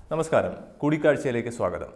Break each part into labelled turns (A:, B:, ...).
A: നമസ്കാരം കൂടിക്കാഴ്ചയിലേക്ക് സ്വാഗതം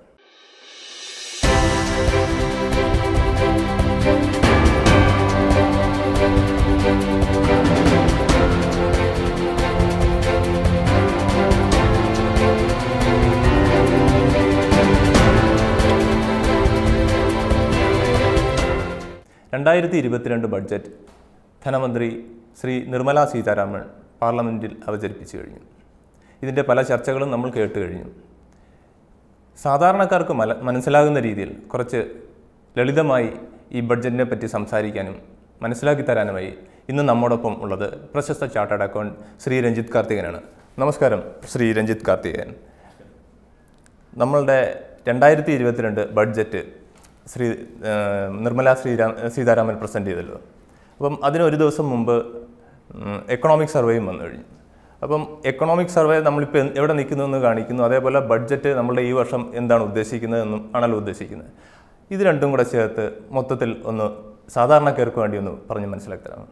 A: രണ്ടായിരത്തി ഇരുപത്തിരണ്ട് ബഡ്ജറ്റ് ധനമന്ത്രി ശ്രീ നിർമ്മല സീതാരാമൻ പാർലമെൻറ്റിൽ അവതരിപ്പിച്ചു കഴിഞ്ഞു ഇതിൻ്റെ പല ചർച്ചകളും നമ്മൾ കേട്ട് കഴിഞ്ഞു സാധാരണക്കാർക്ക് മല മനസ്സിലാകുന്ന രീതിയിൽ കുറച്ച് ലളിതമായി ഈ ബഡ്ജറ്റിനെ പറ്റി സംസാരിക്കാനും മനസ്സിലാക്കി തരാനുമായി ഇന്ന് നമ്മോടൊപ്പം ഉള്ളത് പ്രശസ്ത ചാർട്ടേഡ് അക്കൗണ്ട് ശ്രീ രഞ്ജിത്ത് കാർത്തികനാണ് നമസ്കാരം ശ്രീ രഞ്ജിത്ത് കാർത്തികൻ നമ്മളുടെ രണ്ടായിരത്തി ഇരുപത്തിരണ്ട് ബഡ്ജറ്റ് ശ്രീ ആ, നിർമ്മല ശ്രീരാം സീതാരാമൻ പ്രസൻറ്റ് ചെയ്തല്ലോ അപ്പം അതിന് ഒരു ദിവസം മുമ്പ് എക്കണോമിക് സർവേയും വന്നു കഴിഞ്ഞു അപ്പം എക്കണോമിക് സർവേ നമ്മളിപ്പോൾ എന്ത്- എവിടെ നിൽക്കുന്നു എന്ന് കാണിക്കുന്നു അതേപോലെ ബഡ്ജറ്റ് നമ്മളുടെ ഈ വർഷം എന്താണ് ഉദ്ദേശിക്കുന്നതെന്നും ആണല്ലോ ഉദ്ദേശിക്കുന്നത് ഇത് രണ്ടും കൂടെ ചേർത്ത് മൊത്തത്തിൽ ഒന്ന് സാധാരണക്കാർക്ക് വേണ്ടി ഒന്ന് പറഞ്ഞ് മനസ്സിലാക്കി തരാമോ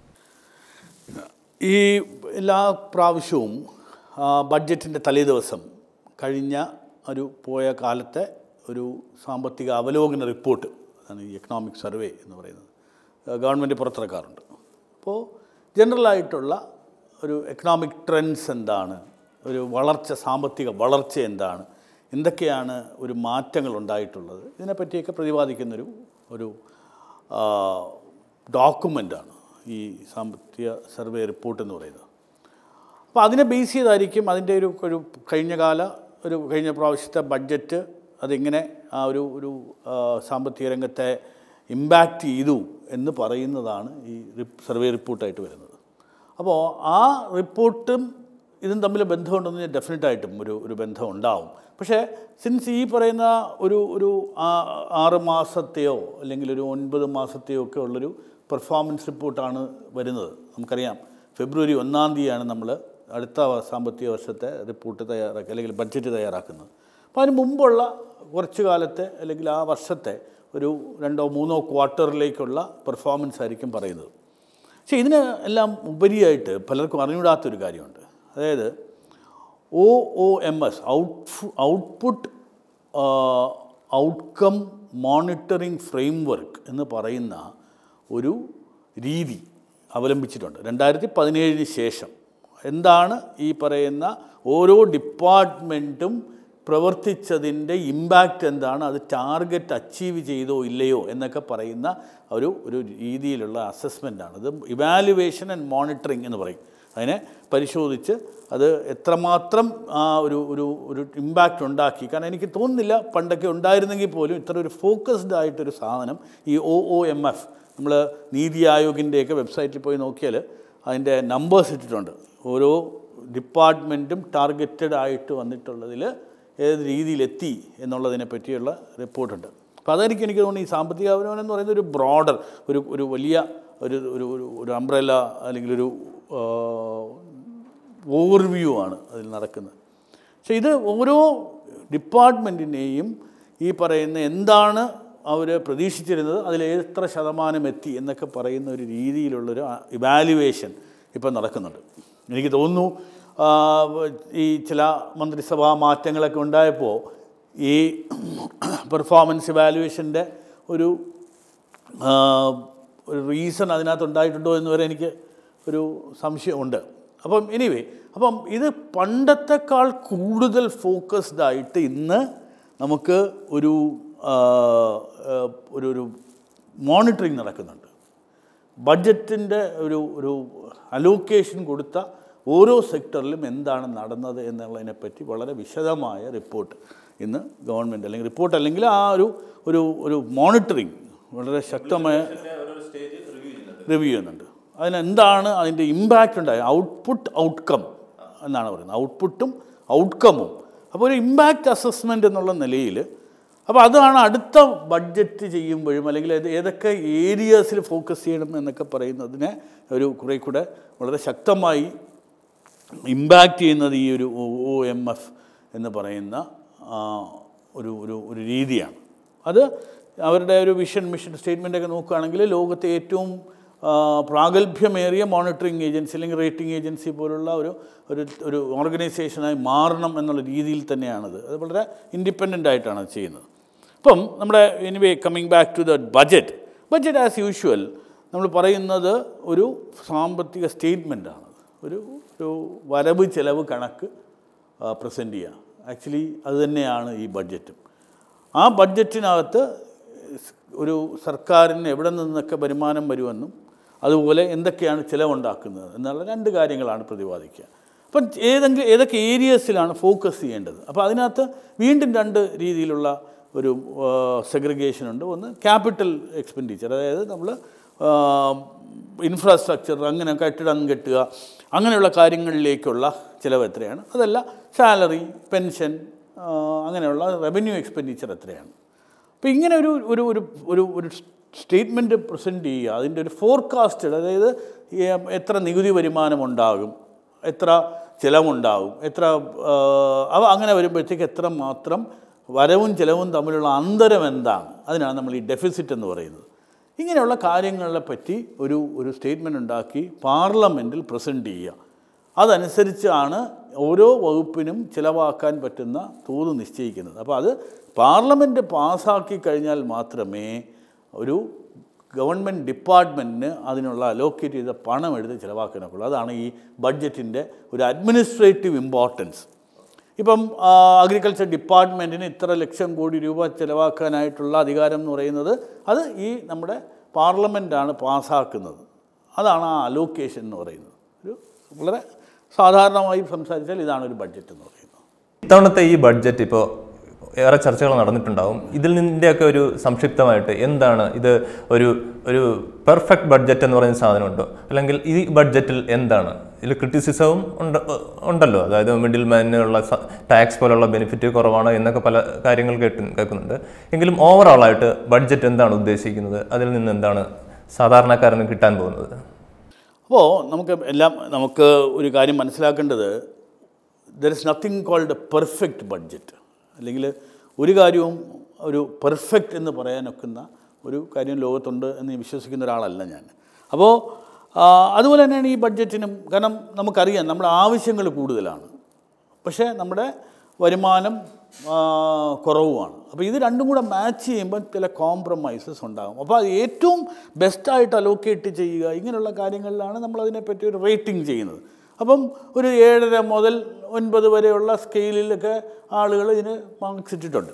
B: ഈ എല്ലാ പ്രാവശ്യവും ആ, ബഡ്ജറ്റിൻ്റെ തലേ ദിവസം കഴിഞ്ഞ ഒരു പോയ കാലത്തെ ഒരു സാമ്പത്തിക അവലോകന റിപ്പോർട്ട് അതാണ് ഈ എക്കണോമിക് സർവേ എന്ന് പറയുന്നത് ആ, ഗവൺമെൻറ് പുറത്തിറക്കാറുണ്ട് അപ്പോൾ ജനറലായിട്ടുള്ള ഒരു എക്കണോമിക് ട്രെൻഡ്സ് എന്താണ് ഒരു വളർച്ച സാമ്പത്തിക വളർച്ച എന്താണ് എന്തൊക്കെയാണ് ഒരു മാറ്റങ്ങൾ ഉണ്ടായിട്ടുള്ളത് ഇതിനെപ്പറ്റിയൊക്കെ പ്രതിപാദിക്കുന്നൊരു ഒരു ഡോക്യുമെൻ്റാണ് ഈ സാമ്പത്തിക സർവേ റിപ്പോർട്ട് എന്ന് പറയുന്നത് അപ്പോൾ അതിനെ ബേസ് ചെയ്തായിരിക്കും അതിൻ്റെ ഒരു ഒരു കഴിഞ്ഞ കാല ഒരു കഴിഞ്ഞ പ്രാവശ്യത്തെ ബഡ്ജറ്റ് അതെങ്ങനെ ആ ഒരു ഒരു ആ, സാമ്പത്തിക രംഗത്തെ ഇമ്പാക്റ്റ് ചെയ്തു എന്ന് പറയുന്നതാണ് ഈ റിപ്പ് സർവേ റിപ്പോർട്ടായിട്ട് വരുന്നത് അപ്പോൾ ആ റിപ്പോർട്ടും ഇതും തമ്മിൽ ബന്ധമുണ്ടെന്ന് ഡെഫിനറ്റായിട്ടും ഒരു ഒരു ബന്ധം ഉണ്ടാവും പക്ഷേ സിൻസ് ഈ പറയുന്ന ഒരു ഒരു ആ- ആറ് മാസത്തെയോ അല്ലെങ്കിൽ ഒരു ഒൻപത് മാസത്തെയോ ഒക്കെ ഉള്ളൊരു പെർഫോമൻസ് റിപ്പോർട്ടാണ് വരുന്നത് നമുക്കറിയാം ഫെബ്രുവരി ഒന്നാം തീയതിയാണ് നമ്മൾ അടുത്ത സാമ്പത്തിക വർഷത്തെ റിപ്പോർട്ട് തയ്യാറാക്കുക അല്ലെങ്കിൽ ബഡ്ജറ്റ് തയ്യാറാക്കുന്നത് അപ്പോൾ അതിന് മുമ്പുള്ള കുറച്ച് കാലത്തെ അല്ലെങ്കിൽ ആ വർഷത്തെ ഒരു രണ്ടോ മൂന്നോ ക്വാർട്ടറിലേക്കുള്ള പെർഫോമൻസ് ആയിരിക്കും പറയുന്നത് പക്ഷേ ഇതിന് എല്ലാം ഉപരിയായിട്ട് പലർക്കും അറിഞ്ഞൂടാത്തൊരു കാര്യമുണ്ട് അതായത് O O M S out output outcome monitoring framework എന്ന് പറയുന്ന ഒരു രീതി അവലംബിച്ചിട്ടുണ്ട് രണ്ടായിരത്തി പതിനേഴിന് ശേഷം എന്താണ് ഈ പറയുന്ന ഓരോ ഡിപ്പാർട്ട്മെൻറ്റും പ്രവർത്തിച്ചതിൻ്റെ ഇമ്പാക്റ്റ് എന്താണ് അത് ടാർഗറ്റ് അച്ചീവ് ചെയ്തോ ഇല്ലയോ എന്നൊക്കെ പറയുന്ന ഒരു ഒരു രീതിയിലുള്ള അസസ്മെൻ്റാണ് ഇത് ഇവാലുവേഷൻ ആൻഡ് മോണിറ്ററിങ് എന്ന് പറയും അതിനെ പരിശോധിച്ച് അത് എത്രമാത്രം ആ ഒരു ഒരു ഒരു ഇമ്പാക്റ്റ് ഉണ്ടാക്കി കാരണം എനിക്ക് തോന്നുന്നില്ല പണ്ടൊക്കെ ഉണ്ടായിരുന്നെങ്കിൽ പോലും ഇത്ര ഒരു ഫോക്കസ്ഡ് ആയിട്ടൊരു സാധനം ഈ ഒ ഒ എം എഫ് നമ്മൾ നീതി ആയോഗിൻ്റെയൊക്കെ വെബ്സൈറ്റിൽ പോയി നോക്കിയാൽ അതിൻ്റെ നമ്പേഴ്സ് ഇട്ടിട്ടുണ്ട് ഓരോ ഡിപ്പാർട്ട്മെൻറ്റും ടാർഗറ്റഡ് ആയിട്ട് വന്നിട്ടുള്ളതിൽ ഏത് രീതിയിലെത്തി എന്നുള്ളതിനെ പറ്റിയുള്ള റിപ്പോർട്ടുണ്ട് അപ്പോൾ അതായിരിക്കും എനിക്ക് തോന്നുന്നു ഈ സാമ്പത്തിക അവലോകനം എന്ന് പറയുന്നത് ഒരു ബ്രോഡർ ഒരു ഒരു വലിയ ഒരു ഒരു ഒരു ഒരു അംബ്രല്ല അല്ലെങ്കിൽ ഒരു ഓവർവ്യൂ ആണ് അതിൽ നടക്കുന്നത് പക്ഷേ ഇത് ഓരോ ഡിപ്പാർട്ട്മെൻറ്റിനെയും ഈ പറയുന്ന എന്താണ് അവർ പ്രതീക്ഷിച്ചിരുന്നത് അതിൽ എത്ര ശതമാനം എത്തി എന്നൊക്കെ പറയുന്ന ഒരു രീതിയിലുള്ളൊരു ഇവാലുവേഷൻ ഇപ്പം നടക്കുന്നുണ്ട് എനിക്ക് തോന്നുന്നു ആ, ഈ ചില മന്ത്രിസഭാ മാറ്റങ്ങളൊക്കെ ഉണ്ടായപ്പോൾ ഈ പെർഫോമൻസ് ഇവാലുവേഷൻ്റെ ഒരു ആ, ഒരു റീസൺ അതിനകത്ത് ഉണ്ടായിട്ടുണ്ടോ എന്ന് വരെ എനിക്ക് ഒരു സംശയമുണ്ട് അപ്പം എനിവേ അപ്പം ഇത് പണ്ടത്തെക്കാൾ കൂടുതൽ ഫോക്കസ്ഡ് ആയിട്ട് ഇന്ന് നമുക്ക് ഒരു ആ, ആ, ഒരു ഒരു മോണിറ്ററിങ് നടക്കുന്നുണ്ട് ബഡ്ജറ്റിൻ്റെ ഒരു ഒരു അലോക്കേഷൻ കൊടുത്ത ഓരോ സെക്ടറിലും എന്താണ് നടന്നത് എന്നുള്ളതിനെപ്പറ്റി വളരെ വിശദമായ റിപ്പോർട്ട് ഇന്ന് ഗവൺമെൻറ് അല്ലെങ്കിൽ റിപ്പോർട്ട് അല്ലെങ്കിൽ ആ ഒരു ഒരു ഒരു മോണിറ്ററിങ് വളരെ ശക്തമായ റിവ്യൂ ചെയ്യുന്നുണ്ട് അതിനെന്താണ് അതിൻ്റെ ഇമ്പാക്റ്റ് ഉണ്ടായത് ഔട്ട്പുട്ട് ഔട്ട്കം എന്നാണ് പറയുന്നത് ഔട്ട്പുട്ടും ഔട്ട്കമും അപ്പോൾ ഒരു ഇമ്പാക്റ്റ് അസസ്മെൻ്റ് എന്നുള്ള നിലയിൽ അപ്പോൾ അതാണ് അടുത്ത ബഡ്ജറ്റ് ചെയ്യുമ്പോഴും അല്ലെങ്കിൽ ഏത് ഏതൊക്കെ ഏരിയാസിൽ ഫോക്കസ് ചെയ്യണം എന്നൊക്കെ പറയുന്നതിനെ ഒരു കുറേ കൂടെ വളരെ ശക്തമായി ഇമ്പാക്റ്റ് ചെയ്യുന്നത് ഈ ഒരു ഒ എം എഫ് എന്ന് പറയുന്ന ആ, ഒരു ഒരു ഒരു രീതിയാണ് അത് അവരുടെ ഒരു വിഷൻ മിഷൻ സ്റ്റേറ്റ്മെൻ്റൊക്കെ നോക്കുകയാണെങ്കിൽ ലോകത്തെ ഏറ്റവും ആ, പ്രാഗൽഭ്യമേറിയ മോണിറ്ററിംഗ് ഏജൻസി അല്ലെങ്കിൽ റേറ്റിംഗ് ഏജൻസി പോലുള്ള ഒരു ഒരു ഒരു ഓർഗനൈസേഷനായി മാറണം എന്നുള്ള രീതിയിൽ തന്നെയാണത് അത് വളരെ ഇൻഡിപെൻഡൻ്റ് ആയിട്ടാണ് അത് ചെയ്യുന്നത് അപ്പം നമ്മുടെ anyway coming back to the budget budget as usual നമ്മൾ പറയുന്നത് ഒരു സാമ്പത്തിക സ്റ്റേറ്റ്മെൻറ്റാണ് ഒരു ഒരു വരവ് ചെലവ് കണക്ക് പ്രസൻറ്റ് ചെയ്യുക ആക്ച്വലി അത് തന്നെയാണ് ഈ ബഡ്ജറ്റും ആ ബഡ്ജറ്റിനകത്ത് ഒരു സർക്കാരിന് എവിടെ നിന്നൊക്കെ വരുമാനം വരുമെന്നും അതുപോലെ എന്തൊക്കെയാണ് ചിലവുണ്ടാക്കുന്നത് എന്നുള്ള രണ്ട് കാര്യങ്ങളാണ് പ്രതിപാദിക്കുക അപ്പം ഏതെങ്കിലും ഏതൊക്കെ ഏരിയസിലാണ് ഫോക്കസ് ചെയ്യേണ്ടത് അപ്പോൾ അതിനകത്ത് വീണ്ടും രണ്ട് രീതിയിലുള്ള ഒരു സെഗ്രിഗേഷൻ ഉണ്ട് ഒന്ന് ക്യാപിറ്റൽ എക്സ്പെൻഡിച്ചർ അതായത് നമ്മൾ ഇൻഫ്രാസ്ട്രക്ചർ അങ്ങനെ കെട്ടിടം കെട്ടുക അങ്ങനെയുള്ള കാര്യങ്ങളിലേക്കുള്ള ചിലവ് എത്രയാണ് അതല്ല സാലറി പെൻഷൻ അങ്ങനെയുള്ള റവന്യൂ എക്സ്പെൻഡിച്ചർ എത്രയാണ് അപ്പോൾ ഇങ്ങനെ ഒരു ഒരു ഒരു ഒരു ഒരു സ്റ്റേറ്റ്മെൻറ്റ് പ്രസൻറ്റ് ചെയ്യുക അതിൻ്റെ ഒരു ഫോർകാസ്റ്റഡ് അതായത് ഈ എത്ര നികുതി വരുമാനം ഉണ്ടാകും എത്ര ചിലവുണ്ടാകും എത്ര ആ, അവ അങ്ങനെ വരുമ്പോഴത്തേക്ക് എത്ര മാത്രം വരവും ചിലവും തമ്മിലുള്ള അന്തരം എന്താണ് അതിനാണ് നമ്മൾ ഈ ഡെഫിസിറ്റ് എന്ന് പറയുന്നത് ഇങ്ങനെയുള്ള കാര്യങ്ങളെ പറ്റി ഒരു ഒരു സ്റ്റേറ്റ്മെൻറ്റ് ഉണ്ടാക്കി പാർലമെൻറ്റിൽ പ്രസൻറ്റ് ചെയ്യുക അതനുസരിച്ചാണ് ഓരോ വകുപ്പിനും ചിലവാക്കാൻ പറ്റുന്ന തോത് നിശ്ചയിക്കുന്നത് അപ്പോൾ അത് പാർലമെൻറ്റ് പാസ്സാക്കി കഴിഞ്ഞാൽ മാത്രമേ ഒരു ഗവൺമെൻറ് ഡിപ്പാർട്ട്മെൻറ്റിന് അതിനുള്ള അലോക്കേറ്റ് ചെയ്ത പണം എടുത്ത് ചിലവാക്കാനൊക്കുള്ളൂ അതാണ് ഈ ബഡ്ജറ്റിൻ്റെ ഒരു അഡ്മിനിസ്ട്രേറ്റീവ് ഇമ്പോർട്ടൻസ് ഇപ്പം അഗ്രികൾച്ചർ ഡിപ്പാർട്ട്മെൻറ്റിന് ഇത്ര ലക്ഷം കോടി രൂപ ചിലവാക്കാനായിട്ടുള്ള അധികാരം എന്ന് പറയുന്നത് അത് ഈ നമ്മുടെ പാർലമെൻറ്റാണ് പാസ്സാക്കുന്നത് അതാണ് ആ അലോക്കേഷൻ എന്ന് പറയുന്നത് ഒരു വളരെ സാധാരണമായി സംസാരിച്ചാൽ ഇതാണ് ഒരു ബഡ്ജറ്റ് എന്ന് പറയുന്നത്
A: ഇത്തവണത്തെ ഈ ബഡ്ജറ്റ് ഇപ്പോൾ ഏറെ ചർച്ചകൾ നടന്നിട്ടുണ്ടാവും ഇതിൽ നിന്റെയൊക്കെ ഒരു സംക്ഷിപ്തമായിട്ട് എന്താണ് ഇത് ഒരു ഒരു പെർഫെക്റ്റ് ബഡ്ജറ്റ് എന്ന് പറയുന്ന സാധനമുണ്ടോ അല്ലെങ്കിൽ ഈ ബഡ്ജറ്റിൽ എന്താണ് ഇതിൽ ക്രിറ്റിസിസവും ഉണ്ട് ഉണ്ടല്ലോ അതായത് മിഡിൽ മാനുള്ള ടാക്സ് പോലുള്ള ബെനിഫിറ്റ് കുറവാണ് എന്നൊക്കെ പല കാര്യങ്ങൾ കേട്ട് കേൾക്കുന്നുണ്ട് എങ്കിലും ഓവറോളായിട്ട് ബഡ്ജറ്റ് എന്താണ് ഉദ്ദേശിക്കുന്നത് അതിൽ നിന്ന് എന്താണ് സാധാരണക്കാരന് കിട്ടാൻ പോകുന്നത്
B: അപ്പോൾ നമുക്ക് എല്ലാം നമുക്ക് ഒരു കാര്യം മനസ്സിലാക്കേണ്ടത് there is nothing called a perfect budget അല്ലെങ്കിൽ ഒരു കാര്യവും ഒരു പെർഫെക്റ്റ് എന്ന് പറയാനൊക്കുന്ന ഒരു കാര്യം ലോകത്തുണ്ട് എന്ന് വിശ്വസിക്കുന്ന ഒരാളല്ല ഞാൻ അപ്പോൾ ആ, അതുപോലെ തന്നെയാണ് ഈ ബഡ്ജറ്റിനും കാരണം നമുക്കറിയാം നമ്മുടെ ആവശ്യങ്ങൾ കൂടുതലാണ് പക്ഷേ നമ്മുടെ വരുമാനം ആ, കുറവുമാണ് അപ്പോൾ ഇത് രണ്ടും കൂടെ മാച്ച് ചെയ്യുമ്പോൾ ചില കോംപ്രമൈസസ് ഉണ്ടാകും അപ്പോൾ അത് ഏറ്റവും ബെസ്റ്റായിട്ട് അലോക്കേറ്റ് ചെയ്യുക ഇങ്ങനെയുള്ള കാര്യങ്ങളിലാണ് നമ്മൾ അതിനെപ്പറ്റി ഒരു റേറ്റിംഗ് ചെയ്യുന്നത് അപ്പം ഒരു ഏഴര മുതൽ ഒൻപത് വരെയുള്ള സ്കെയിലിലൊക്കെ ആളുകൾ ഇതിന് മാർക്സ് ഇട്ടിട്ടുണ്ട്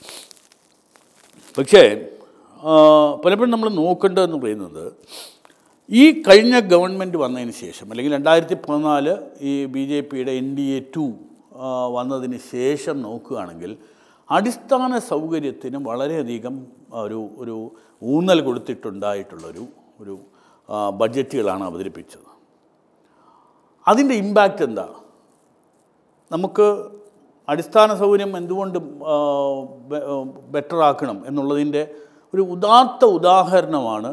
B: പക്ഷേ ആ, പലപ്പോഴും നമ്മൾ നോക്കേണ്ടതെന്ന് പറയുന്നത് ഈ കഴിഞ്ഞ ഗവൺമെൻറ് വന്നതിന് ശേഷം അല്ലെങ്കിൽ രണ്ടായിരത്തി പതിനാല് ഈ ബി ജെ പിയുടെ എൻ ഡി എ ടു വന്നതിന് ശേഷം നോക്കുകയാണെങ്കിൽ അടിസ്ഥാന സൗകര്യത്തിന് വളരെയധികം ഒരു ഒരു ഊന്നൽ കൊടുത്തിട്ടുണ്ടായിട്ടുള്ളൊരു ഒരു ആ, ബഡ്ജറ്റുകളാണ് അവതരിപ്പിച്ചത് അതിൻ്റെ ഇമ്പാക്റ്റ് എന്താ നമുക്ക് അടിസ്ഥാന സൗകര്യം എന്തുകൊണ്ട് ബെറ്റർ ആക്കണം എന്നുള്ളതിൻ്റെ ഒരു ഉദാത്ത ഉദാഹരണമാണ്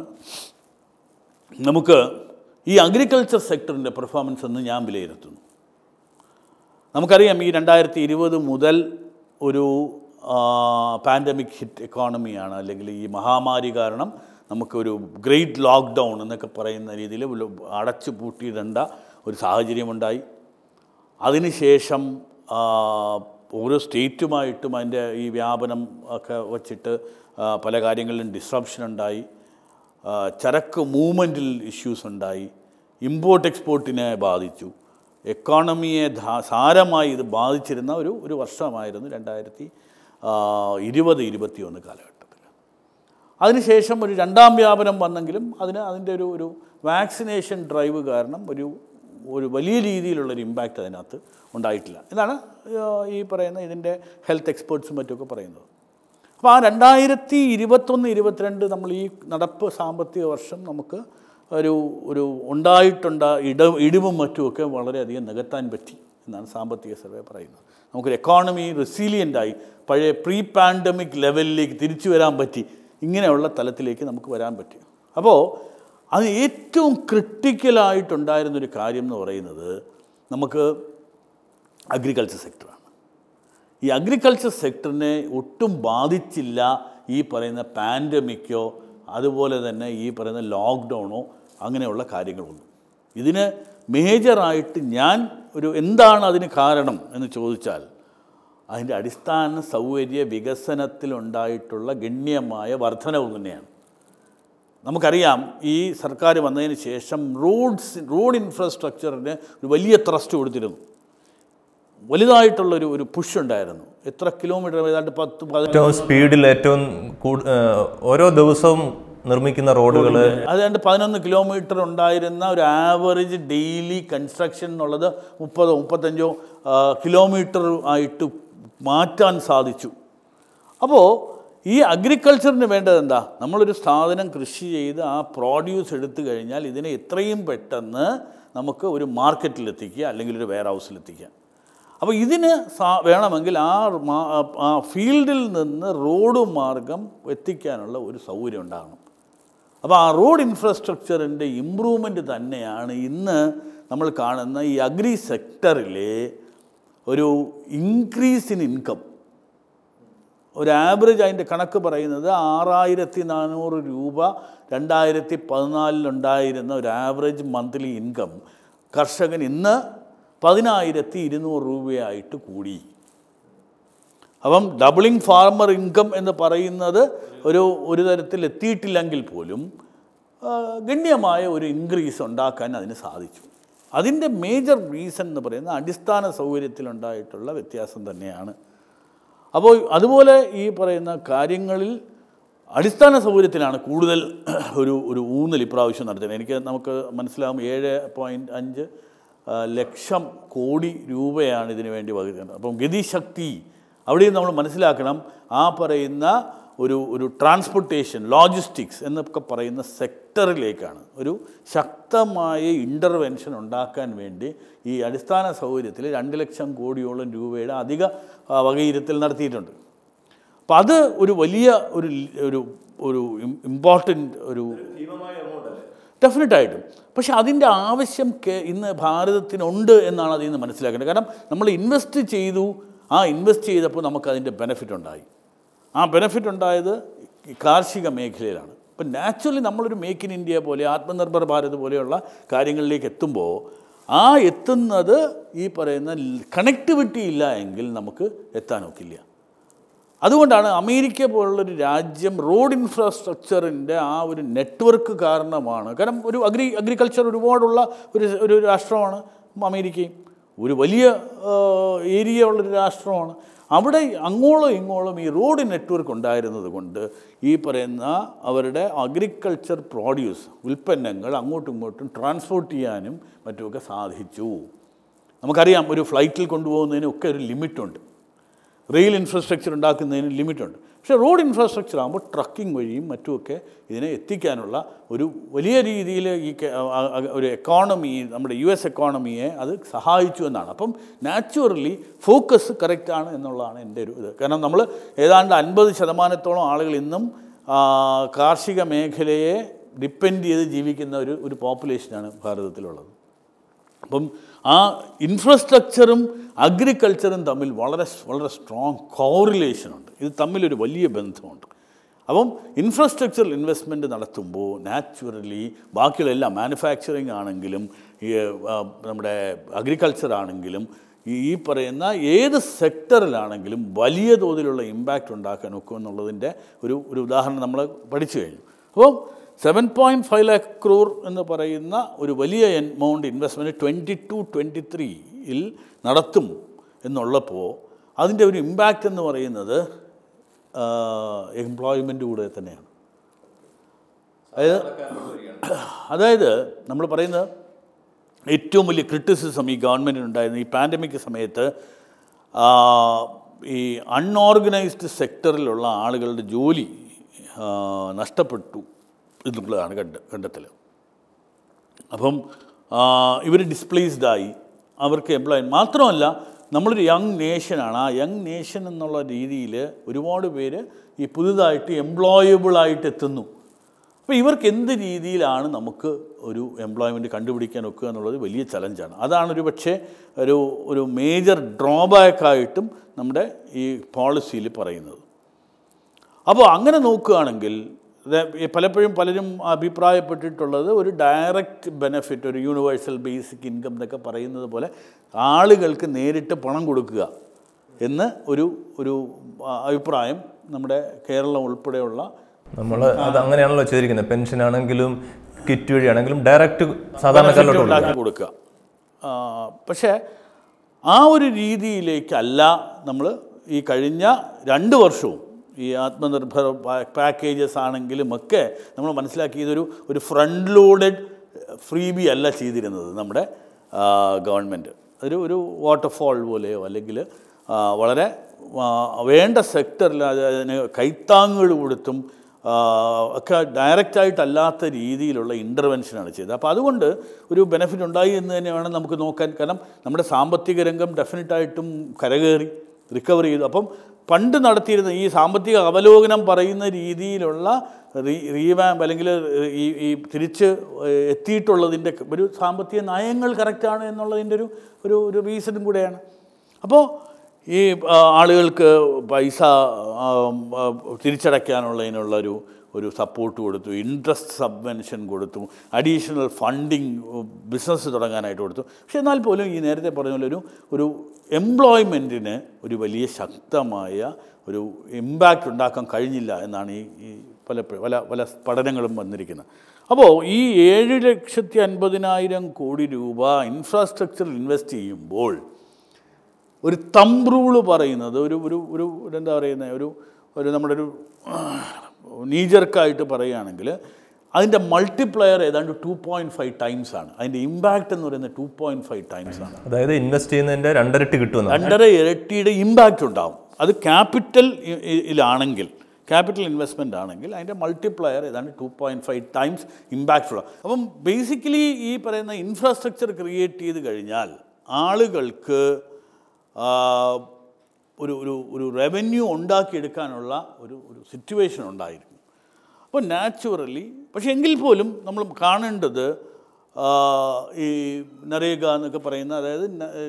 B: നമുക്ക് ഈ അഗ്രികൾച്ചർ സെക്ടറിൻ്റെ പെർഫോമൻസ് എന്ന് ഞാൻ വിലയിരുത്തുന്നു നമുക്കറിയാം ഈ രണ്ടായിരത്തി ഇരുപത് മുതൽ ഒരു പാൻഡമിക് ഹിറ്റ് എക്കോണമിയാണ് അല്ലെങ്കിൽ ഈ മഹാമാരി കാരണം നമുക്കൊരു ഗ്രേറ്റ് ലോക്ക്ഡൗൺ എന്നൊക്കെ പറയുന്ന രീതിയിൽ ഒരു അടച്ചു പൂട്ടിയിടേണ്ട ഒരു സാഹചര്യമുണ്ടായി അതിനുശേഷം ആ, ഓരോ സ്റ്റേറ്റുമായിട്ടും അതിൻ്റെ ഈ വ്യാപനം ഒക്കെ വച്ചിട്ട് ആ, പല കാര്യങ്ങളിലും ഡിസ്റപ്ഷൻ ഉണ്ടായി ആ, ചരക്ക് മൂവ്മെൻറ്റിൽ ഇഷ്യൂസ് ഉണ്ടായി ഇമ്പോർട്ട് എക്സ്പോർട്ടിനെ ബാധിച്ചു എക്കോണമിയെ ധാ- സാരമായി ഇത് ബാധിച്ചിരുന്ന ഒരു ഒരു വർഷമായിരുന്നു രണ്ടായിരത്തി ഇരുപത് ഇരുപത്തിയൊന്ന് കാലഘട്ടത്തിൽ അതിനുശേഷം ഒരു രണ്ടാം വ്യാപനം വന്നെങ്കിലും അതിന് അതിൻ്റെ ഒരു ഒരു വാക്സിനേഷൻ ഡ്രൈവ് കാരണം ഒരു ഒരു വലിയ രീതിയിലുള്ളൊരു ഇമ്പാക്റ്റ് അതിനകത്ത് ഉണ്ടായിട്ടില്ല എന്നാണ് ആ, ഈ പറയുന്ന ഇതിൻ്റെ ഹെൽത്ത് എക്സ്പേർട്സും മറ്റുമൊക്കെ പറയുന്നത് അപ്പോൾ ആ രണ്ടായിരത്തി ഇരുപത്തൊന്ന് ഇരുപത്തിരണ്ട് നമ്മൾ ഈ നടപ്പ് സാമ്പത്തിക വർഷം നമുക്ക് ഒരു ഒരു ഉണ്ടായിട്ടുണ്ട ഇട ഇടിവും മറ്റുമൊക്കെ വളരെയധികം നികത്താൻ പറ്റി എന്നാണ് സാമ്പത്തിക സർവേ പറയുന്നത് നമുക്കൊരു എക്കോണമി റെസീലിയൻ്റായി പഴയ പ്രീ പാൻഡമിക് ലെവലിലേക്ക് തിരിച്ചു വരാൻ പറ്റി ഇങ്ങനെയുള്ള തലത്തിലേക്ക് നമുക്ക് വരാൻ പറ്റി അപ്പോൾ അത് ഏറ്റവും ക്രിട്ടിക്കലായിട്ടുണ്ടായിരുന്നൊരു കാര്യം എന്ന് പറയുന്നത് നമുക്ക് അഗ്രികൾച്ചർ സെക്ടറാണ് ഈ അഗ്രികൾച്ചർ സെക്ടറിനെ ഒട്ടും ബാധിച്ചില്ല ഈ പറയുന്ന പാൻഡമിക്കോ അതുപോലെ തന്നെ ഈ പറയുന്ന ലോക്ക്ഡൗണോ അങ്ങനെയുള്ള കാര്യങ്ങളൊന്നും ഇതിന് മേജറായിട്ട് ഞാൻ ഒരു എന്താണ് അതിന് കാരണം എന്ന് ചോദിച്ചാൽ അതിൻ്റെ അടിസ്ഥാന സൗകര്യ വികസനത്തിലുണ്ടായിട്ടുള്ള ഗണ്യമായ വർധനവ് തന്നെയാണ് നമുക്കറിയാം ഈ സർക്കാർ വന്നതിന് ശേഷം റോഡ്സ് റോഡ് ഇൻഫ്രാസ്ട്രക്ചറിന് ഒരു വലിയ ത്രസ്റ്റ് കൊടുത്തിരുന്നു വലുതായിട്ടുള്ളൊരു ഒരു പുഷ് ഉണ്ടായിരുന്നു എത്ര കിലോമീറ്റർ ഏതാണ്ട് പത്ത് പതിനഞ്ച്
A: ഏറ്റവും സ്പീഡിൽ ഏറ്റവും കൂടു- ഏഹ് ഓരോ ദിവസവും നിർമ്മിക്കുന്ന റോഡുകൾ
B: അതുകൊണ്ട് പതിനൊന്ന് കിലോമീറ്റർ ഉണ്ടായിരുന്ന ഒരു ആവറേജ് ഡെയിലി കൺസ്ട്രക്ഷൻ എന്നുള്ളത് മുപ്പതോ മുപ്പത്തഞ്ചോ ആ, കിലോമീറ്റർ ആയിട്ട് മാറ്റാൻ സാധിച്ചു അപ്പോൾ ഈ അഗ്രികൾച്ചറിന് വേണ്ടത് എന്താ നമ്മളൊരു സാധനം കൃഷി ചെയ്ത് ആ പ്രോഡ്യൂസ് എടുത്തു കഴിഞ്ഞാൽ ഇതിനെ എത്രയും പെട്ടെന്ന് നമുക്ക് ഒരു മാർക്കറ്റിലെത്തിക്കുക അല്ലെങ്കിൽ ഒരു വെയർ ഹൗസിലെത്തിക്കുക അപ്പോൾ ഇതിന് സാ വേണമെങ്കിൽ ആ മാ- ആ ഫീൽഡിൽ നിന്ന് റോഡ് മാർഗം എത്തിക്കാനുള്ള ഒരു സൗകര്യം ഉണ്ടാകണം അപ്പോൾ ആ റോഡ് ഇൻഫ്രാസ്ട്രക്ചറിൻ്റെ ഇമ്പ്രൂവ്മെൻറ്റ് തന്നെയാണ് ഇന്ന് നമ്മൾ കാണുന്ന ഈ അഗ്രി സെക്ടറിലെ ഒരു ഇൻക്രീസ് ഇൻ ഇൻകം ഒരു ആവറേജ് അതിൻ്റെ കണക്ക് പറയുന്നത് ആറായിരത്തി നാനൂറ് രൂപ രണ്ടായിരത്തി പതിനാലിലുണ്ടായിരുന്ന ഒരു ആവറേജ് മന്ത്ലി ഇൻകം കർഷകൻ ഇന്ന് പതിനായിരത്തി ഇരുന്നൂറ് രൂപയായിട്ട് കൂടി അപ്പം ഡബിളിംഗ് ഫാർമർ ഇൻകം എന്ന് പറയുന്നത് ഒരു ഒരു തരത്തിൽ എത്തിയിട്ടില്ലെങ്കിൽ പോലും ആ, ഗണ്യമായ ഒരു ഇൻക്രീസ് ഉണ്ടാക്കാൻ അതിന് സാധിച്ചു അതിൻ്റെ മേജർ റീസൺ എന്ന് പറയുന്നത് അടിസ്ഥാന സൗകര്യത്തിലുണ്ടായിട്ടുള്ള വ്യത്യാസം തന്നെയാണ് അപ്പോൾ അതുപോലെ ഈ പറയുന്ന കാര്യങ്ങളിൽ അടിസ്ഥാന സൗകര്യത്തിലാണ് കൂടുതൽ ഒരു ഒരു ഊന്നൽ ഇപ്രാവശ്യം നടത്തുന്നത് എനിക്ക് നമുക്ക് മനസ്സിലാവും ഏഴ് പോയിൻറ്റ് അഞ്ച് ആ, ലക്ഷം കോടി രൂപയാണ് ഇതിനു വേണ്ടി വഹിക്കുന്നത് അപ്പം ഗതിശക്തി അവിടെയും നമ്മൾ മനസ്സിലാക്കണം ആ പറയുന്ന ഒരു ഒരു ട്രാൻസ്പോർട്ടേഷൻ ലോജിസ്റ്റിക്സ് എന്നൊക്കെ പറയുന്ന സെക്ടറിലേക്കാണ് ഒരു ശക്തമായ ഇൻ്റർവെൻഷൻ ഉണ്ടാക്കാൻ വേണ്ടി ഈ അടിസ്ഥാന സൗകര്യത്തിൽ രണ്ട് ലക്ഷം കോടിയോളം രൂപയുടെ അധിക ആ, വകയിരുത്തൽ നടത്തിയിട്ടുണ്ട് അപ്പം അത് ഒരു വലിയ ഒരു ഒരു ഒരു ഇമ്പോർട്ടൻ്റ് ഒരു ഡെഫിനറ്റായിട്ടും പക്ഷെ അതിൻ്റെ ആവശ്യം കേ- ഇന്ന് ഭാരതത്തിനുണ്ട് എന്നാണ് അതിൽ നിന്ന് മനസ്സിലാക്കേണ്ടത് കാരണം നമ്മൾ ഇൻവെസ്റ്റ് ചെയ്തു ആ ഇൻവെസ്റ്റ് ചെയ്തപ്പോൾ നമുക്ക് അതിൻ്റെ ബെനിഫിറ്റ് ഉണ്ടായി ആ ബെനിഫിറ്റ് ഉണ്ടായത് ഈ കാർഷിക മേഖലയിലാണ് ഇപ്പം നാച്ചുറലി നമ്മളൊരു മേക്ക് ഇൻ ഇന്ത്യ പോലെ ആത്മനിർഭർ ഭാരത് പോലെയുള്ള കാര്യങ്ങളിലേക്ക് എത്തുമ്പോൾ ആ എത്തുന്നത് ഈ പറയുന്ന കണക്ടിവിറ്റി ഇല്ല എങ്കിൽ നമുക്ക് എത്താനൊക്കില്ല അതുകൊണ്ടാണ് അമേരിക്ക പോലുള്ളൊരു രാജ്യം റോഡ് ഇൻഫ്രാസ്ട്രക്ചറിൻ്റെ ആ ഒരു നെറ്റ്വർക്ക് കാരണമാണ് കാരണം ഒരു അഗ്രി അഗ്രികൾച്ചർ ഒരുപാടുള്ള ഒരു ഒരു രാഷ്ട്രമാണ് അമേരിക്കയും ഒരു വലിയ ഏരിയ ഉള്ളൊരു രാഷ്ട്രമാണ് അവിടെ അങ്ങോളം ഇങ്ങോളം ഈ റോഡ് നെറ്റ്വർക്ക് ഉണ്ടായിരുന്നത് കൊണ്ട് ഈ പറയുന്ന അവരുടെ അഗ്രികൾച്ചർ പ്രോഡ്യൂസ് ഉൽപ്പന്നങ്ങൾ അങ്ങോട്ടും ഇങ്ങോട്ടും ട്രാൻസ്പോർട്ട് ചെയ്യാനും മറ്റുമൊക്കെ സാധിച്ചു നമുക്കറിയാം ഒരു ഫ്ലൈറ്റിൽ കൊണ്ടുപോകുന്നതിനൊക്കെ ഒരു ലിമിറ്റുണ്ട് റെയിൽ ഇൻഫ്രാസ്ട്രക്ചർ ഉണ്ടാക്കുന്നതിന് ലിമിറ്റുണ്ട് പക്ഷേ റോഡ് ഇൻഫ്രാസ്ട്രക്ചർ ആകുമ്പോൾ ട്രക്കിംഗ് വഴിയും മറ്റുമൊക്കെ ഇതിനെ എത്തിക്കാനുള്ള ഒരു വലിയ രീതിയിൽ ഈ കെ- ആ- ആ- ഒരു എക്കോണമി നമ്മുടെ യു എസ് എക്കോണമിയെ അത് സഹായിച്ചു എന്നാണ് അപ്പം നാച്ചുറലി ഫോക്കസ് കറക്റ്റാണ് എന്നുള്ളതാണ് എൻ്റെ ഒരു ഇത് കാരണം നമ്മൾ ഏതാണ്ട് അൻപത് ശതമാനത്തോളം ആളുകൾ ഇന്നും ആ, കാർഷിക മേഖലയെ ഡിപ്പെൻഡ് ചെയ്ത് ജീവിക്കുന്ന ഒരു ഒരു പോപ്പുലേഷനാണ് ഭാരതത്തിലുള്ളത് അപ്പം ആ ഇൻഫ്രാസ്ട്രക്ചറും അഗ്രികൾച്ചറും തമ്മിൽ വളരെ വളരെ സ്ട്രോങ് കോറിലേഷനുണ്ട് ഇത് തമ്മിലൊരു വലിയ ബന്ധമുണ്ട് അപ്പം ഇൻഫ്രാസ്ട്രക്ചറൽ ഇൻവെസ്റ്റ്മെൻറ്റ് നടത്തുമ്പോൾ നാച്ചുറലി ബാക്കിയുള്ള എല്ലാം മാനുഫാക്ചറിങ് ആണെങ്കിലും ഈ ആ, നമ്മുടെ അഗ്രികൾച്ചർ ആണെങ്കിലും ഈ ഈ പറയുന്ന ഏത് സെക്ടറിലാണെങ്കിലും വലിയ തോതിലുള്ള ഇമ്പാക്റ്റ് ഉണ്ടാക്കാൻ ഒക്കും എന്നുള്ളതിൻ്റെ ഒരു ഒരു ഉദാഹരണം നമ്മൾ പഠിച്ചു കഴിഞ്ഞു അപ്പോൾ seven point five lakh crore എന്ന് പറയുന്ന ഒരു വലിയ amount investment twenty two twenty ത്രീയിൽ നടത്തും എന്നുള്ളപ്പോൾ അതിൻ്റെ ഒരു ഇമ്പാക്റ്റ് എന്ന് പറയുന്നത് എംപ്ലോയ്മെൻ്റ് കൂടെ തന്നെയാണ് അതായത് അതായത് നമ്മൾ പറയുന്നത് ഏറ്റവും വലിയ ക്രിറ്റിസിസം ഈ ഗവൺമെൻറ്റിനുണ്ടായിരുന്ന ഈ പാൻഡമിക് സമയത്ത് ആ, ഈ അൺഓർഗനൈസ്ഡ് സെക്ടറിലുള്ള ആളുകളുടെ ജോലി ആ, നഷ്ടപ്പെട്ടു എന്നുള്ളതാണ് കണ്ട കണ്ടെത്തൽ അപ്പം ഇവർ ഡിസ്പ്ലേസ്ഡായി അവർക്ക് എംപ്ലോയ് മാത്രമല്ല നമ്മളൊരു യങ് നേഷനാണ് ആ യങ് നേഷൻ എന്നുള്ള രീതിയിൽ ഒരുപാട് പേര് ഈ പുതുതായിട്ട് എംപ്ലോയബിളായിട്ട് എത്തുന്നു അപ്പോൾ ഇവർക്ക് എന്ത് രീതിയിലാണ് നമുക്ക് ഒരു എംപ്ലോയ്മെൻറ്റ് കണ്ടുപിടിക്കാൻ ഒക്കുക എന്നുള്ളത് വലിയ ചലഞ്ചാണ് അതാണ് ഒരു പക്ഷേ ഒരു ഒരു മേജർ ഡ്രോബാക്കായിട്ടും നമ്മുടെ ഈ പോളിസിയിൽ പറയുന്നത് അപ്പോൾ അങ്ങനെ നോക്കുകയാണെങ്കിൽ ഇത് ഈ പലപ്പോഴും പലരും അഭിപ്രായപ്പെട്ടിട്ടുള്ളത് ഒരു ഡയറക്റ്റ് ബെനഫിറ്റ് ഒരു യൂണിവേഴ്സൽ ബേസിക് ഇൻകം എന്നൊക്കെ പറയുന്നത് പോലെ ആളുകൾക്ക് നേരിട്ട് പണം കൊടുക്കുക എന്ന് ഒരു ഒരു ആ, അഭിപ്രായം നമ്മുടെ കേരളം ഉൾപ്പെടെയുള്ള
A: നമ്മൾ അത് അങ്ങനെയാണല്ലോ ചെയ്തിരിക്കുന്നത് പെൻഷൻ ആണെങ്കിലും കിറ്റ് വഴിയാണെങ്കിലും ഡയറക്റ്റ് സാധാരണക്കാരിലോട്ട് കൊടുക്കുക.
B: ഉണ്ടാക്കി കൊടുക്കുക ആ, പക്ഷേ ആ ഒരു രീതിയിലേക്കല്ല നമ്മൾ ഈ കഴിഞ്ഞ രണ്ട് വർഷവും ഈ ആത്മനിർഭർ പാക്കേജസ് ആണെങ്കിലും ഒക്കെ നമ്മൾ മനസ്സിലാക്കി ഇതൊരു ഒരു ഫ്രണ്ട് ലോഡഡ് ഫ്രീ ബി അല്ല ചെയ്തിരുന്നത് നമ്മുടെ ഗവൺമെൻറ് ഒരു ഒരു വാട്ടർഫോൾ പോലെയോ അല്ലെങ്കിൽ ആ, വളരെ ആ, വേണ്ട സെക്ടറിൽ അതിന് കൈത്താങ്ങുകൾ കൊടുത്തും ആ, ഒക്കെ ഡയറക്റ്റായിട്ടല്ലാത്ത രീതിയിലുള്ള ഇൻ്റർവെൻഷനാണ് ചെയ്തത് അപ്പോൾ അതുകൊണ്ട് ഒരു ബെനിഫിറ്റ് ഉണ്ടായി എന്ന് തന്നെ വേണം നമുക്ക് നോക്കാൻ കാരണം നമ്മുടെ സാമ്പത്തിക രംഗം ഡെഫിനറ്റായിട്ടും കരകയറി റിക്കവർ ചെയ്തു അപ്പം പണ്ട് നടത്തിയിരുന്ന ഈ സാമ്പത്തിക അവലോകനം പറയുന്ന രീതിയിലുള്ള റീ റീവാമ്പ് അല്ലെങ്കിൽ ഈ ഈ തിരിച്ച് എത്തിയിട്ടുള്ളതിൻ്റെ ഒരു സാമ്പത്തിക നയങ്ങൾ കറക്റ്റാണ് എന്നുള്ളതിൻ്റെ ഒരു ഒരു ഒരു റീസണും കൂടെയാണ് അപ്പോൾ ഈ ആ, ആളുകൾക്ക് പൈസ ആ, ആ, തിരിച്ചടയ്ക്കാനുള്ളതിനുള്ളൊരു ഒരു സപ്പോർട്ട് കൊടുത്തു ഇൻട്രസ്റ്റ് സബ്വെൻഷൻ കൊടുത്തു അഡീഷണൽ ഫണ്ടിങ് ബിസിനസ് തുടങ്ങാനായിട്ട് കൊടുത്തു പക്ഷെ എന്നാൽ പോലും ഈ നേരത്തെ പറഞ്ഞ പോലെ ഒരു ഒരു എംപ്ലോയ്മെൻറ്റിന് ഒരു വലിയ ശക്തമായ ഒരു ഇമ്പാക്റ്റ് ഉണ്ടാക്കാൻ കഴിഞ്ഞില്ല എന്നാണ് ഈ ഈ പല പല പല പഠനങ്ങളും വന്നിരിക്കുന്നത് അപ്പോൾ ഈ ഏഴ് ലക്ഷത്തി അൻപതിനായിരം കോടി രൂപ ഇൻഫ്രാസ്ട്രക്ചറിൽ ഇൻവെസ്റ്റ് ചെയ്യുമ്പോൾ ഒരു തമ്പ് റൂള് പറയുന്നത് ഒരു ഒരു ഒരു ഒരു എന്താ പറയുന്നത് ഒരു ഒരു നമ്മുടെ ഒരു നീജർക്കായിട്ട് പറയുകയാണെങ്കിൽ അതിൻ്റെ മൾട്ടിപ്ലയർ ഏതാണ്ട് ടു പോയിൻറ്റ് ഫൈവ് ടൈംസ് ആണ് അതിൻ്റെ ഇമ്പാക്റ്റ് എന്ന് പറയുന്നത് ടു പോയിൻറ്റ് ഫൈവ് ടൈംസ് ആണ്
A: അതായത് ഇൻവെസ്റ്റ് ചെയ്യുന്നതിന്റെ രണ്ടരട്ടി കിട്ടുമെന്നാണ്
B: രണ്ടര ഇരട്ടിയുടെ ഇമ്പാക്റ്റ് ഉണ്ടാവും അത് ക്യാപിറ്റൽ ഇലാണെങ്കിൽ ക്യാപിറ്റൽ ഇൻവെസ്റ്റ്മെൻ്റ് ആണെങ്കിൽ അതിൻ്റെ മൾട്ടിപ്ലയർ ഏതാണ്ട് two point five times impactful അപ്പം ബേസിക്കലി ഈ പറയുന്ന ഇൻഫ്രാസ്ട്രക്ചർ ക്രിയേറ്റ് ചെയ്ത് കഴിഞ്ഞാൽ ആളുകൾക്ക് ആ, ഒരു ഒരു ഒരു റവന്യൂ ഉണ്ടാക്കിയെടുക്കാനുള്ള ഒരു ഒരു സിറ്റുവേഷൻ ഉണ്ടായിരിക്കും അപ്പോൾ നാച്ചുറലി പക്ഷേ എങ്കിൽ പോലും നമ്മൾ കാണേണ്ടത് ആ, ഈ നരേഗ എന്നൊക്കെ പറയുന്ന അതായത്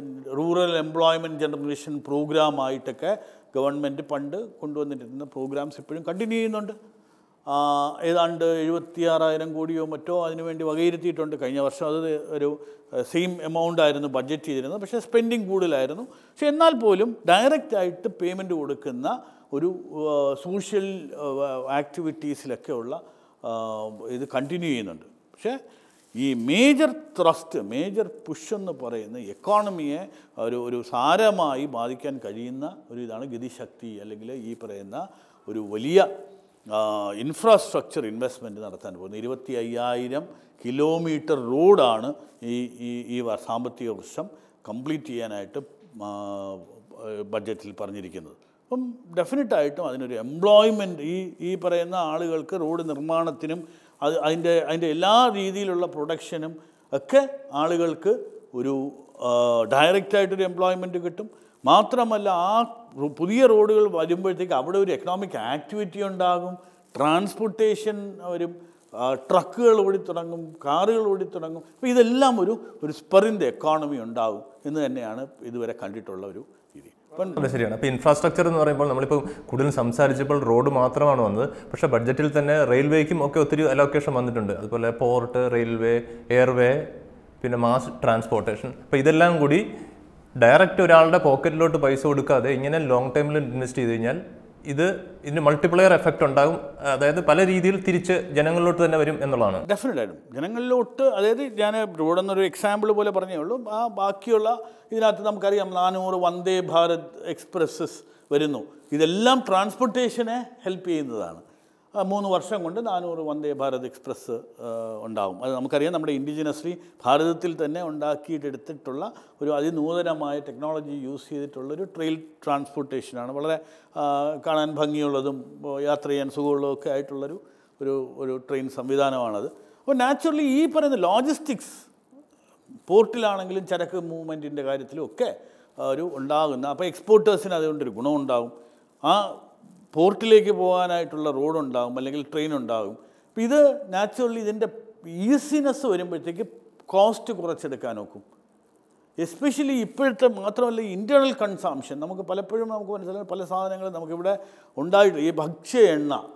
B: റൂറൽ എംപ്ലോയ്മെൻറ്റ് ജനറേഷൻ പ്രോഗ്രാമായിട്ടൊക്കെ ഗവൺമെൻറ് പണ്ട് കൊണ്ടുവന്നിട്ടിരുന്ന പ്രോഗ്രാംസ് ഇപ്പോഴും കണ്ടിന്യൂ ചെയ്യുന്നുണ്ട് ആ, ഏതാണ്ട് എഴുപത്തിയാറായിരം കോടിയോ മറ്റോ അതിനുവേണ്ടി വകയിരുത്തിയിട്ടുണ്ട് കഴിഞ്ഞ വർഷം അത് ഒരു സെയിം എമൗണ്ട് ആയിരുന്നു ബഡ്ജറ്റ് ചെയ്തിരുന്നത് പക്ഷേ സ്പെൻഡിങ് കൂടുതലായിരുന്നു പക്ഷെ എന്നാൽ പോലും ഡയറക്റ്റ് ആയിട്ട് പേയ്മെൻറ്റ് കൊടുക്കുന്ന ഒരു സോഷ്യൽ ആക്ടിവിറ്റീസിലൊക്കെ ഉള്ള ആ, ഇത് കണ്ടിന്യൂ ചെയ്യുന്നുണ്ട് പക്ഷേ ഈ മേജർ ത്രസ്റ്റ് മേജർ പുഷ് എന്ന് പറയുന്ന എക്കോണമിയെ ഒരു ഒരു സാരമായി ബാധിക്കാൻ കഴിയുന്ന ഒരു ഇതാണ് ഗതിശക്തി അല്ലെങ്കിൽ ഈ പറയുന്ന ഒരു വലിയ ഇൻഫ്രാസ്ട്രക്ചർ ഇൻവെസ്റ്റ്മെൻറ്റ് നടത്താൻ പോകുന്നത് ഇരുപത്തി അയ്യായിരം കിലോമീറ്റർ റോഡാണ് ഈ ഈ ഈ വ- സാമ്പത്തിക വർഷം കംപ്ലീറ്റ് ചെയ്യാനായിട്ട് ആ, ബഡ്ജറ്റിൽ പറഞ്ഞിരിക്കുന്നത് അപ്പം ഡെഫിനറ്റായിട്ടും അതിനൊരു എംപ്ലോയ്മെൻറ്റ് ഈ ഈ പറയുന്ന ആളുകൾക്ക് റോഡ് നിർമ്മാണത്തിനും അത് അതിൻ്റെ അതിൻ്റെ എല്ലാ രീതിയിലുള്ള പ്രൊഡക്ഷനും ഒക്കെ ആളുകൾക്ക് ഒരു ഡയറക്റ്റായിട്ടൊരു എംപ്ലോയ്മെൻറ്റ് കിട്ടും മാത്രമല്ല ആ റു- പുതിയ റോഡുകൾ വരുമ്പോഴത്തേക്ക് അവിടെ ഒരു എക്കണോമിക് ആക്ടിവിറ്റി ഉണ്ടാകും ട്രാൻസ്പോർട്ടേഷൻ വരും ആ, ട്രക്കുകൾ ഓടിത്തുടങ്ങും കാറുകൾ ഓടിത്തുടങ്ങും അപ്പോൾ ഇതെല്ലാം ഒരു ഒരു സ്പെറിൻ്റെ എക്കോണമി ഉണ്ടാകും എന്ന് തന്നെയാണ് ഇതുവരെ കണ്ടിട്ടുള്ള ഒരു രീതി അപ്പം
A: അതെ ശരിയാണ് അപ്പോൾ ഇൻഫ്രാസ്ട്രക്ചർ എന്ന് പറയുമ്പോൾ നമ്മളിപ്പോൾ കൂടുതലും സംസാരിച്ചപ്പോൾ റോഡ് മാത്രമാണ് വന്നത് പക്ഷേ ബഡ്ജറ്റിൽ തന്നെ റെയിൽവേക്കും ഒക്കെ ഒത്തിരി അലോക്കേഷൻ വന്നിട്ടുണ്ട് അതുപോലെ പോർട്ട് റെയിൽവേ എയർവേ പിന്നെ മാസ് ട്രാൻസ്പോർട്ടേഷൻ അപ്പോൾ ഇതെല്ലാം കൂടി ഡയറക്റ്റ് ഒരാളുടെ പോക്കറ്റിലോട്ട് പൈസ കൊടുക്കാതെ ഇങ്ങനെ ലോങ് ടൈമിൽ ഇൻവെസ്റ്റ് ചെയ്ത് കഴിഞ്ഞാൽ ഇത് ഇതിന് മൾട്ടിപ്ലയർ എഫക്റ്റ് ഉണ്ടാകും അതായത് പല രീതിയിൽ തിരിച്ച് ജനങ്ങളിലോട്ട് തന്നെ വരും എന്നുള്ളതാണ്
B: ഡെഫിനറ്റ് ആയിട്ടും ജനങ്ങളിലോട്ട് അതായത് ഞാൻ റോഡ് എന്നൊരു എക്സാമ്പിൾ പോലെ പറഞ്ഞേ ഉള്ളൂ ആ ബാക്കിയുള്ള ഇതിനകത്ത് നമുക്കറിയാം നാനൂറ് വന്ദേ ഭാരത് എക്സ്പ്രസ്സസ് വരുന്നു ഇതെല്ലാം ട്രാൻസ്പോർട്ടേഷനെ ഹെൽപ്പ് ചെയ്യുന്നതാണ് ആ, മൂന്ന് വർഷം കൊണ്ട് നാനൂറ് വന്ദേ ഭാരത് എക്സ്പ്രസ് ആ, ഉണ്ടാവും അത് നമുക്കറിയാം നമ്മുടെ ഇൻഡിജിനസ്ലി ഭാരതത്തിൽ തന്നെ ഉണ്ടാക്കിയിട്ടെടുത്തിട്ടുള്ള ഒരു അതിനൂതനമായ ടെക്നോളജി യൂസ് ചെയ്തിട്ടുള്ളൊരു ട്രെയിൽ ട്രാൻസ്പോർട്ടേഷനാണ് വളരെ ആ, കാണാൻ ഭംഗിയുള്ളതും ഓ, യാത്ര ചെയ്യാൻ സുഖമുള്ളതും ഒക്കെ ആയിട്ടുള്ളൊരു ഒരു ഒരു ട്രെയിൻ സംവിധാനമാണത് അപ്പോൾ നാച്ചുറലി ഈ പറയുന്ന ലോജിസ്റ്റിക്സ് പോർട്ടിലാണെങ്കിലും ചരക്ക് മൂവ്മെൻറ്റിൻ്റെ കാര്യത്തിലും ഒക്കെ ആ, ഒരു ഉണ്ടാകുന്ന അപ്പോൾ എക്സ്പോർട്ടേഴ്സിന് അതുകൊണ്ടൊരു ഗുണമുണ്ടാകും ആ പോർട്ടിലേക്ക് പോകാനായിട്ടുള്ള റോഡ് ഉണ്ടാകും അല്ലെങ്കിൽ ട്രെയിൻ ഉണ്ടാകും അപ്പോൾ ഇത് നാച്ചുറലി ഇതിൻ്റെ ഈസിനെസ് വരുമ്പോഴത്തേക്ക് കോസ്റ്റ് കുറച്ചെടുക്കാൻ നോക്കും എസ്പെഷ്യലി ഇപ്പോഴത്തെ മാത്രമല്ല ഇൻറ്റേർണൽ കൺസാംഷൻ നമുക്ക് പലപ്പോഴും നമുക്ക് മനസ്സിലാകും പല സാധനങ്ങളും നമുക്കിവിടെ ഉണ്ടായിട്ട് ഈ ഭക്ഷ്യ എണ്ണ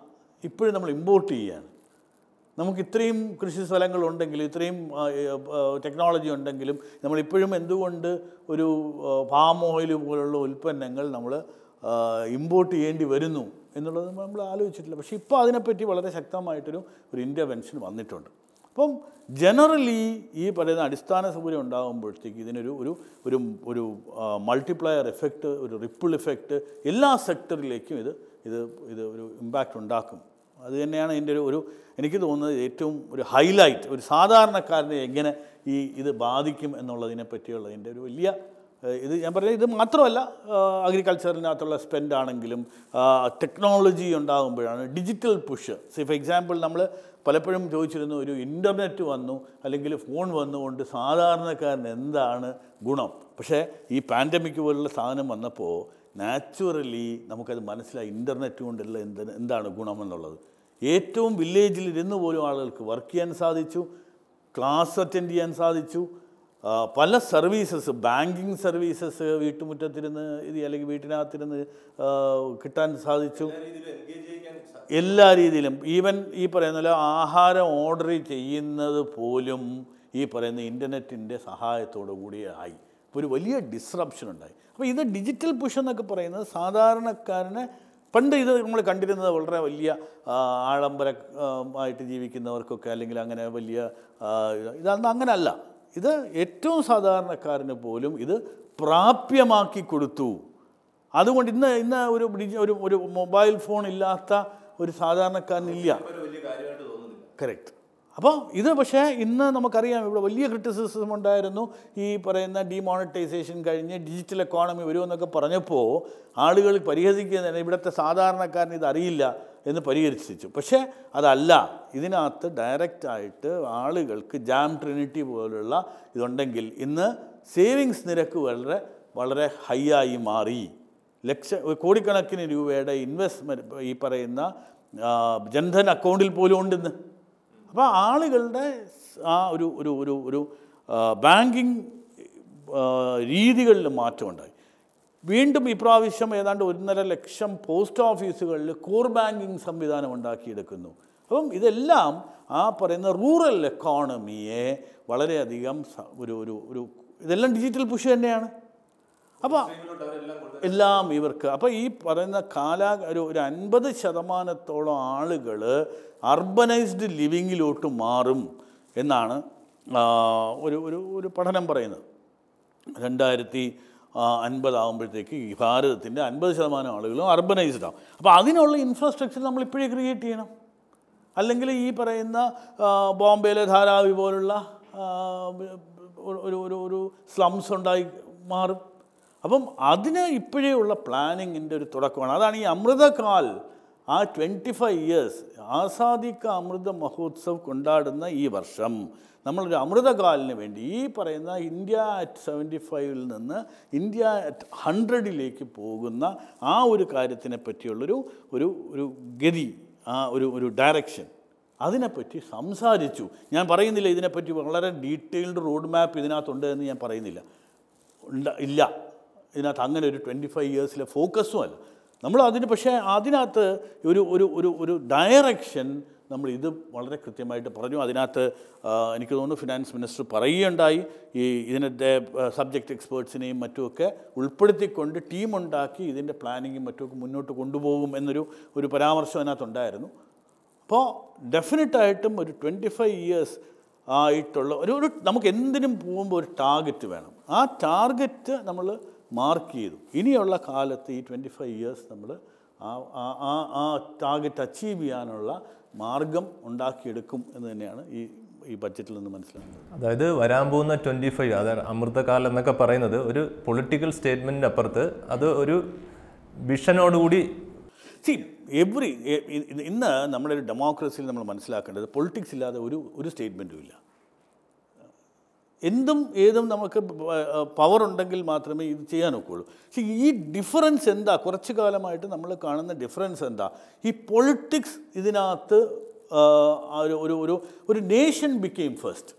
B: ഇപ്പോഴും നമ്മൾ ഇമ്പോർട്ട് ചെയ്യുകയാണ് നമുക്ക് ഇത്രയും കൃഷി സ്ഥലങ്ങളുണ്ടെങ്കിലും ഇത്രയും ടെക്നോളജി ഉണ്ടെങ്കിലും നമ്മളിപ്പോഴും എന്തുകൊണ്ട് ഒരു പാം ഓയിൽ പോലുള്ള ഉൽപ്പന്നങ്ങൾ നമ്മൾ ഇമ്പോർട്ട് ചെയ്യേണ്ടി വരുന്നു എന്നുള്ളത് നമ്മൾ ആലോചിച്ചിട്ടില്ല പക്ഷേ ഇപ്പോൾ അതിനെപ്പറ്റി വളരെ ശക്തമായിട്ടൊരു ഒരു ഇൻ്റർവെൻഷൻ വന്നിട്ടുണ്ട് അപ്പം ജനറലി ഈ പറയുന്ന അടിസ്ഥാന സൗകര്യം ഉണ്ടാകുമ്പോഴത്തേക്ക് ഇതിനൊരു ഒരു ഒരു ഒരു മൾട്ടിപ്ലയർ എഫക്റ്റ് ഒരു റിപ്പിൾ എഫക്റ്റ് എല്ലാ സെക്ടറിലേക്കും ഇത് ഇത് ഇത് ഒരു ഇമ്പാക്റ്റ് ഉണ്ടാക്കും അത് തന്നെയാണ് എൻ്റെ ഒരു ഒരു എനിക്ക് തോന്നുന്നത് ഏറ്റവും ഒരു ഹൈലൈറ്റ് ഒരു സാധാരണക്കാരനെ എങ്ങനെ ഈ ഇത് ബാധിക്കും എന്നുള്ളതിനെ പറ്റിയുള്ളതിൻ്റെ ഒരു വലിയ ഏഹ്, ഇത് ഞാൻ പറഞ്ഞത് ഇത് മാത്രമല്ല അഗ്രികൾച്ചറിനകത്തുള്ള സ്പെൻഡ് ആണെങ്കിലും ടെക്നോളജി ഉണ്ടാകുമ്പോഴാണ് digital push see for example നമ്മൾ പലപ്പോഴും ചോദിച്ചിരുന്നു ഒരു ഇൻ്റർനെറ്റ് വന്നു അല്ലെങ്കിൽ ഫോൺ വന്നുകൊണ്ട് സാധാരണക്കാരന് എന്താണ് ഗുണം പക്ഷേ ഈ പാൻഡമിക് പോലുള്ള സാധനം വന്നപ്പോൾ നാച്ചുറലി നമുക്കത് മനസ്സിലായി ഇൻ്റർനെറ്റ് കൊണ്ടുള്ള എന്ത് എന്താണ് ഗുണമെന്നുള്ളത് ഏറ്റവും വില്ലേജിൽ ഇരുന്ന് പോലും ആളുകൾക്ക് വർക്ക് ചെയ്യാൻ സാധിച്ചു ക്ലാസ് അറ്റൻഡ് ചെയ്യാൻ സാധിച്ചു ആ, പല സർവീസസ് ബാങ്കിങ് സർവീസസ് വീട്ടുമുറ്റത്തിരുന്ന് ഇത് അല്ലെങ്കിൽ വീട്ടിനകത്തിരുന്ന് ആ, കിട്ടാൻ സാധിച്ചു എല്ലാ രീതിയിലും ഈവൻ ഈ പറയുന്ന പോലെ ആഹാരം ഓർഡർ ചെയ്യുന്നത് പോലും ഈ പറയുന്ന ഇൻ്റർനെറ്റിൻ്റെ സഹായത്തോടു കൂടി ആയി ഇപ്പോൾ ഒരു വലിയ ഡിസ്റപ്ഷൻ ഉണ്ടായി അപ്പോൾ ഇത് ഡിജിറ്റൽ പുഷ് എന്നൊക്കെ പറയുന്നത് സാധാരണക്കാരനെ പണ്ട് ഇത് നമ്മൾ കണ്ടിരുന്നത് വളരെ വലിയ ആ, ആഡംബര ആ, ആയിട്ട് ജീവിക്കുന്നവർക്കൊക്കെ അല്ലെങ്കിൽ അങ്ങനെ വലിയ ആ, ഇതൊന്നും അങ്ങനല്ല ഇത് ഏറ്റവും സാധാരണക്കാരന് പോലും ഇത് പ്രാപ്യമാക്കി കൊടുത്തു അതുകൊണ്ട് ഇന്ന് ഇന്ന് ഒരു ഡിജി- ഒരു ഒരു മൊബൈൽ ഫോൺ ഇല്ലാത്ത ഒരു സാധാരണക്കാരനില്ല കറക്റ്റ് അപ്പോൾ ഇത് പക്ഷേ ഇന്ന് നമുക്കറിയാം ഇവിടെ വലിയ ക്രിറ്റിസിസം ഉണ്ടായിരുന്നു ഈ പറയുന്ന ഡിമോണിറ്റൈസേഷൻ കഴിഞ്ഞ് ഡിജിറ്റൽ എക്കോണമി വരുമെന്നൊക്കെ പറഞ്ഞപ്പോൾ ആളുകൾ പരിഹസിക്കുന്നത് ഇവിടുത്തെ സാധാരണക്കാരന് ഇത് അറിയില്ല എന്ന് പരിഹരിച്ചു പക്ഷേ അതല്ല ഇതിനകത്ത് ഡയറക്റ്റായിട്ട് ആളുകൾക്ക് ജാം ട്രിനിറ്റി പോലുള്ള ഇതുണ്ടെങ്കിൽ ഇന്ന് സേവിങ്സ് നിരക്ക് വളരെ വളരെ ഹൈ ആയി മാറി ലക്ഷ കോടിക്കണക്കിന് രൂപയുടെ ഇൻവെസ്റ്റ്മെൻറ്റ് ഈ പറയുന്ന ആ, ജൻധൻ അക്കൗണ്ടിൽ പോലും ഉണ്ടെന്ന് അപ്പോൾ ആളുകളുടെ ആ ഒരു ഒരു ഒരു ഒരു ബാങ്കിങ് രീതികളിൽ മാറ്റമുണ്ടായി വീണ്ടും ഇപ്രാവശ്യം ഏതാണ്ട് ഒന്നര ലക്ഷം പോസ്റ്റ് ഓഫീസുകളിൽ കോർ ബാങ്കിങ് സംവിധാനം ഉണ്ടാക്കിയെടുക്കുന്നു അപ്പം ഇതെല്ലാം ആ പറയുന്ന റൂറൽ എക്കോണമിയെ വളരെയധികം സ- ഒരു ഒരു ഒരു ഇതെല്ലാം ഡിജിറ്റൽ പുഷ് തന്നെയാണ് അപ്പോൾ എല്ലാം ഇവർക്ക് അപ്പോൾ ഈ പറയുന്ന കാലാ ഒരു ഒരു അൻപത് ശതമാനത്തോളം ആളുകൾ അർബനൈസ്ഡ് ലിവിങ്ങിലോട്ട് മാറും എന്നാണ് ആ, ഒരു ഒരു ഒരു പഠനം പറയുന്നത് രണ്ടായിരത്തി അൻപതാകുമ്പോഴത്തേക്ക് ഈ ഭാരതത്തിൻ്റെ അൻപത് ശതമാനം ആളുകളും അർബനൈസ്ഡ് ആവും അപ്പോൾ അതിനുള്ള ഇൻഫ്രാസ്ട്രക്ചർ നമ്മൾ ഇപ്പോഴേ ക്രിയേറ്റ് ചെയ്യണം അല്ലെങ്കിൽ ഈ പറയുന്ന ആ, ബോംബെയിലെ ധാരാവി പോലുള്ള ആ, ഒരു ഒരു ഒരു ഒരു സ്ലംസ് ഉണ്ടായി മാറും അപ്പം അതിന് ഇപ്പോഴേ ഉള്ള പ്ലാനിങ്ങിൻ്റെ ഒരു തുടക്കമാണ് അതാണ് ഈ അമൃതകാൽ ആ twenty five years Azadi ka Amrit Mahotsav കൊണ്ടാടുന്ന ഈ വർഷം നമ്മളൊരു അമൃതകാലിന് വേണ്ടി ഈ പറയുന്ന ഇന്ത്യ അറ്റ് സെവൻറ്റി ഫൈവിൽ നിന്ന് ഇന്ത്യ അറ്റ് ഹൺഡ്രഡിലേക്ക് പോകുന്ന ആ ഒരു കാര്യത്തിനെ പറ്റിയുള്ളൊരു ഒരു ഒരു ഗതി ആ ഒരു ഒരു ഡയറക്ഷൻ അതിനെപ്പറ്റി സംസാരിച്ചു ഞാൻ പറയുന്നില്ല ഇതിനെപ്പറ്റി വളരെ ഡീറ്റെയിൽഡ് റോഡ് മാപ്പ് ഇതിനകത്തുണ്ട് എന്ന് ഞാൻ പറയുന്നില്ല ഉണ്ട് ഇല്ല ഇതിനകത്ത് അങ്ങനെ ഒരു ട്വൻറ്റി ഫൈവ് ഇയേഴ്സിലെ ഫോക്കസും അല്ല നമ്മൾ അതിന് പക്ഷേ അതിനകത്ത് ഒരു ഒരു ഒരു ഒരു ഡയറക്ഷൻ നമ്മൾ ഇത് വളരെ കൃത്യമായിട്ട് പറഞ്ഞു അതിനകത്ത് ആ, എനിക്ക് തോന്നുന്നു ഫിനാൻസ് മിനിസ്റ്റർ പറയുകയുണ്ടായി ഈ ഇതിനത്തെ സബ്ജക്റ്റ് എക്സ്പേർട്സിനെയും മറ്റുമൊക്കെ ഉൾപ്പെടുത്തിക്കൊണ്ട് ടീമുണ്ടാക്കി ഇതിൻ്റെ പ്ലാനിങ്ങും മറ്റുമൊക്കെ മുന്നോട്ട് കൊണ്ടുപോകും എന്നൊരു ഒരു പരാമർശം അതിനകത്തുണ്ടായിരുന്നു അപ്പോൾ ഡെഫിനറ്റായിട്ടും ഒരു ട്വൻറ്റി ഫൈവ് ഇയേഴ്സ് ആയിട്ടുള്ള ഒരു ഒരു നമുക്ക് എന്തിനും പോകുമ്പോൾ ഒരു ടാർഗറ്റ് വേണം ആ ടാർഗറ്റ് നമ്മൾ മാർക്ക് ചെയ്തു ഇനിയുള്ള കാലത്ത് ഈ ട്വൻറ്റി ഫൈവ് ഇയേഴ്സ് നമ്മൾ ആ ആ- ആ ആ ടാർഗറ്റ് അച്ചീവ് ചെയ്യാനുള്ള മാർഗം ഉണ്ടാക്കിയെടുക്കും എന്ന് തന്നെയാണ് ഈ ഈ ബഡ്ജറ്റിൽ നിന്ന് മനസ്സിലാക്കുന്നത്
A: അതായത് വരാൻ പോകുന്ന ട്വൻറ്റി ഫൈവ് അതായത് അമൃതകാലം എന്നൊക്കെ പറയുന്നത് ഒരു പൊളിറ്റിക്കൽ സ്റ്റേറ്റ്മെൻറ്റിൻ്റെ അപ്പുറത്ത് അത് ഒരു വിഷനോടുകൂടി
B: സി എവറി ഇന്ന് നമ്മുടെ ഒരു ഡെമോക്രസിയിൽ നമ്മൾ മനസ്സിലാക്കേണ്ടത് പൊളിറ്റിക്സ് ഇല്ലാതെ ഒരു ഒരു സ്റ്റേറ്റ്മെൻറ്റും ഇല്ല എന്തും ഏതും നമുക്ക് പവർ ഉണ്ടെങ്കിൽ മാത്രമേ ഇത് ചെയ്യാൻ ഒക്കുള്ളൂ പക്ഷേ ഈ ഡിഫറൻസ് എന്താ കുറച്ച് കാലമായിട്ട് നമ്മൾ കാണുന്ന ഡിഫറൻസ് എന്താ ഈ പൊളിറ്റിക്സ് ഇതിനകത്ത് ആ, ഒരു ഒരു ഒരു ഒരു nation became first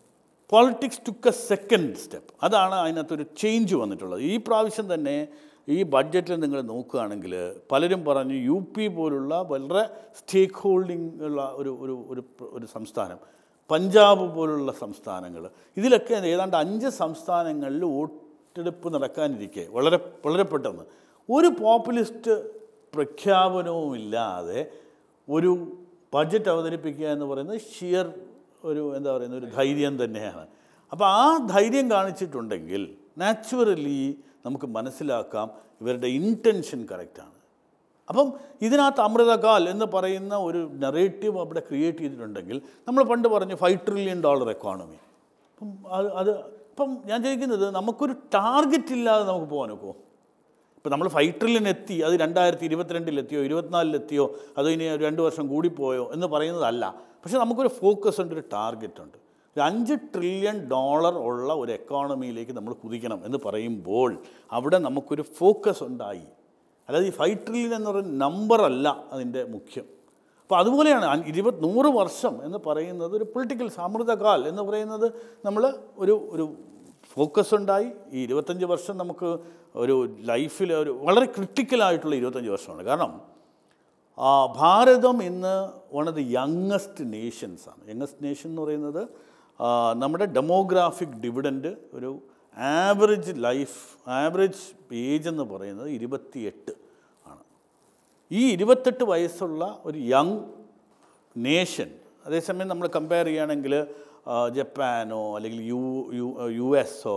B: politics took a second step അതാണ് അതിനകത്തൊരു ചേഞ്ച് വന്നിട്ടുള്ളത് ഈ പ്രാവശ്യം തന്നെ ഈ ബഡ്ജറ്റിൽ നിങ്ങൾ നോക്കുകയാണെങ്കിൽ പലരും പറഞ്ഞു യു പി പോലുള്ള വളരെ സ്റ്റേക്ക് ഹോൾഡിംഗ് ഉള്ള ഒരു ഒരു ഒരു ഒരു സംസ്ഥാനം പഞ്ചാബ് പോലുള്ള സംസ്ഥാനങ്ങൾ ഇതിലൊക്കെ ഏതാണ്ട് അഞ്ച് സംസ്ഥാനങ്ങളിൽ വോട്ടെടുപ്പ് നടക്കാനിരിക്കെ വളരെ വളരെ പെട്ടെന്ന് ഒരു പോപ്പുലിസ്റ്റ് പ്രഖ്യാപനവുമില്ലാതെ ഒരു ബഡ്ജറ്റ് അവതരിപ്പിക്കുക എന്ന് പറയുന്നത് ഷിയർ ഒരു എന്താ പറയുന്ന ഒരു ധൈര്യം തന്നെയാണ് അപ്പോൾ ആ ധൈര്യം കാണിച്ചിട്ടുണ്ടെങ്കിൽ നാച്ചുറലി നമുക്ക് മനസ്സിലാക്കാം ഇവരുടെ ഇൻറ്റൻഷൻ കറക്റ്റാണ് അപ്പം ഇതിനകത്ത് അമൃതകാൽ എന്ന് പറയുന്ന ഒരു നെറേറ്റീവ് അവിടെ ക്രിയേറ്റ് ചെയ്തിട്ടുണ്ടെങ്കിൽ നമ്മൾ പണ്ട് പറഞ്ഞു ഫൈവ് ട്രില്യൺ ഡോളർ എക്കോണമി അപ്പം അത് അത് ഇപ്പം ഞാൻ ചോദിക്കുന്നത് നമുക്കൊരു ടാർഗറ്റ് ഇല്ലാതെ നമുക്ക് പോകാൻ ഒക്കുമോ ഇപ്പം നമ്മൾ ഫൈവ് ട്രില്യൺ എത്തി അത് രണ്ടായിരത്തി ഇരുപത്തിരണ്ടിലെത്തിയോ ഇരുപത്തിനാലിലെത്തിയോ അതോ ഇനി ഒരു രണ്ട് വർഷം കൂടിപ്പോയോ എന്ന് പറയുന്നതല്ല പക്ഷേ നമുക്കൊരു ഫോക്കസ് ഉണ്ട് ഒരു ടാർഗറ്റ് ഉണ്ട് ഒരു അഞ്ച് ട്രില്യൺ ഡോളർ ഉള്ള ഒരു എക്കോണമിയിലേക്ക് നമ്മൾ കുതിക്കണം എന്ന് പറയുമ്പോൾ അവിടെ നമുക്കൊരു ഫോക്കസ് ഉണ്ടായി അല്ലാതെ ഈ ഫൈവ് ട്രില്യൺ എന്ന് പറയുന്ന നമ്പറല്ല അതിൻ്റെ മുഖ്യം അപ്പോൾ അതുപോലെയാണ് അൻ- ഇരുപത് നൂറ് വർഷം എന്ന് പറയുന്നത് ഒരു പൊളിറ്റിക്കൽ സമൃദ്ധകാൽ എന്ന് പറയുന്നത് നമ്മൾ ഒരു ഒരു ഫോക്കസ് ഉണ്ടായി ഈ ഇരുപത്തഞ്ച് വർഷം നമുക്ക് ഒരു ലൈഫിൽ ഒരു വളരെ ക്രിട്ടിക്കലായിട്ടുള്ള ഇരുപത്തഞ്ച് വർഷമാണ് കാരണം ആ, ഭാരതം ഇന്ന് one of the youngest nations ആണ് യങ്ങസ്റ്റ് നേഷൻ എന്ന് പറയുന്നത് ആ, നമ്മുടെ ഡെമോഗ്രാഫിക് ഡിവിഡൻഡ് ഒരു ആവറേജ് ലൈഫ് ആവറേജ് ഏജ് എന്ന് പറയുന്നത് ഇരുപത്തിയെട്ട് ആണ് ഈ ഇരുപത്തെട്ട് വയസ്സുള്ള ഒരു യങ് നേഷൻ അതേസമയം നമ്മൾ കമ്പയർ ചെയ്യുകയാണെങ്കിൽ ആ, ജപ്പാനോ അല്ലെങ്കിൽ യു യു യു എസോ